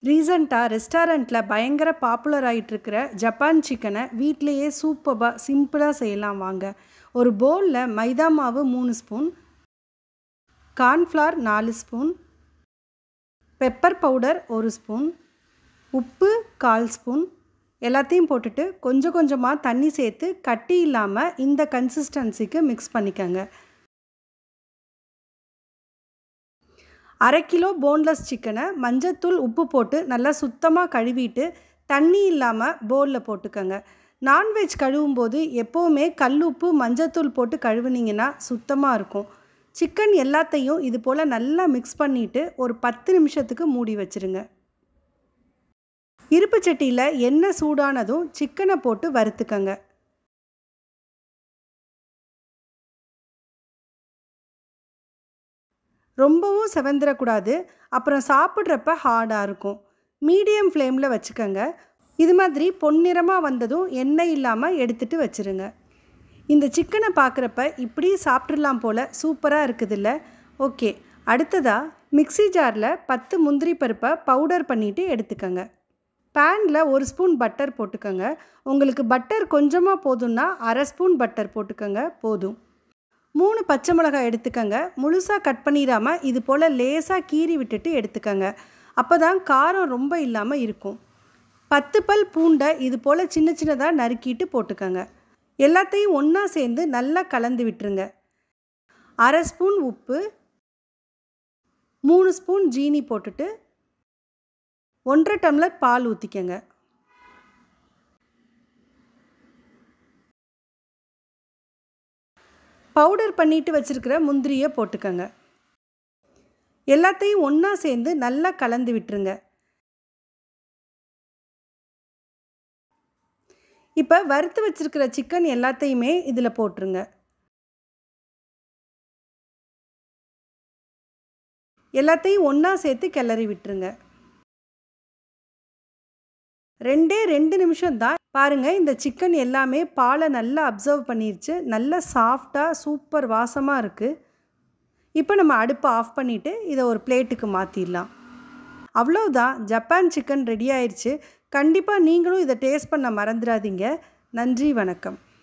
ரீசண்டாக ரெஸ்டாரண்ட்டில் பயங்கர பாப்புலர் ஆகிட்டுருக்கிற ஜப்பான் சிக்கனை வீட்டிலையே சூப்பராக சிம்பிளாக செய்யலாம் வாங்க ஒரு பவுலில் மைதா மாவு மூணு ஸ்பூன் கார்ன்ஃப்ளவர் நாலு ஸ்பூன் பெப்பர் பவுடர் ஒரு ஸ்பூன் உப்பு கால் ஸ்பூன் எல்லாத்தையும் போட்டுட்டு கொஞ்சம் கொஞ்சமாக தண்ணி சேர்த்து கட்டி இல்லாமல் இந்த கன்சிஸ்டன்சிக்கு மிக்ஸ் பண்ணிக்கோங்க அரை கிலோ போன்லெஸ் சிக்கனை மஞ்சத்தூள் உப்பு போட்டு நல்லா சுத்தமாக கழுவிட்டு தண்ணி இல்லாமல் பவுலில் போட்டுக்கோங்க நான்வெஜ் கழுவும் போது எப்போவுமே கல் உப்பு மஞ்சத்தூள் போட்டு கழுவுனீங்கன்னா சுத்தமாக இருக்கும் சிக்கன் எல்லாத்தையும் இது போல் நல்லா மிக்ஸ் பண்ணிவிட்டு ஒரு பத்து நிமிஷத்துக்கு மூடி வச்சுருங்க இருப்பு சட்டியில் எண்ணெய் சூடானதும் சிக்கனை போட்டு வறுத்துக்கங்க ரொம்பவும் செவந்துடக்கூடாது அப்புறம் சாப்பிட்றப்ப ஹார்டாக இருக்கும் மீடியம் ஃப்ளேமில் வச்சுக்கோங்க இது மாதிரி பொன்னிறமாக வந்ததும் எண்ணெய் இல்லாமல் எடுத்துகிட்டு வச்சுருங்க இந்த சிக்கனை பார்க்குறப்ப இப்படி சாப்பிட்றலாம் போல் சூப்பராக இருக்குதுல்ல ஓகே அடுத்ததாக மிக்சி ஜாரில் பத்து முந்திரி பருப்பை பவுடர் பண்ணிவிட்டு எடுத்துக்கோங்க பேனில் ஒரு ஸ்பூன் பட்டர் போட்டுக்கோங்க உங்களுக்கு பட்டர் கொஞ்சமாக போதும்னா அரை ஸ்பூன் பட்டர் போட்டுக்கோங்க போதும் மூணு பச்சை மிளகாய் எடுத்துக்கோங்க முழுசாக கட் பண்ணிடாமல் இது போல் லேசாக கீறி விட்டுட்டு எடுத்துக்கோங்க அப்போ தான் காரம் ரொம்ப இல்லாமல் இருக்கும் பத்து பல் பூண்டை இது போல் சின்ன சின்னதாக நறுக்கிட்டு போட்டுக்கோங்க எல்லாத்தையும் ஒன்றா சேர்ந்து நல்லா கலந்து விட்டுருங்க அரை ஸ்பூன் உப்பு மூணு ஸ்பூன் ஜீனி போட்டுட்டு ஒன்றரை டம்ளர் பால் ஊற்றிக்கங்க பவுடர் பண்ணிட்டு வச்சுருக்கிற முந்திரியை போட்டுக்கங்க எல்லாத்தையும் ஒன்றா சேர்ந்து நல்லா கலந்து விட்டுருங்க இப்போ வறுத்து வச்சுருக்கிற சிக்கன் எல்லாத்தையுமே இதில் போட்டுருங்க எல்லாத்தையும் ஒன்றா சேர்த்து கிளறி விட்டுருங்க ரெண்டே ரெண்டு நிமிஷம் தான் பாருங்கள் இந்த சிக்கன் எல்லாமே பாலை நல்லா அப்சர்வ் பண்ணிருச்சு நல்லா சாஃப்டாக சூப்பர் வாசமாக இருக்குது இப்போ நம்ம அடுப்பை ஆஃப் பண்ணிவிட்டு இதை ஒரு பிளேட்டுக்கு மாற்றிடலாம் அவ்வளோதான் ஜப்பான் சிக்கன் ரெடி ஆயிடுச்சு கண்டிப்பாக நீங்களும் இதை டேஸ்ட் பண்ண மறந்துடாதீங்க நன்றி வணக்கம்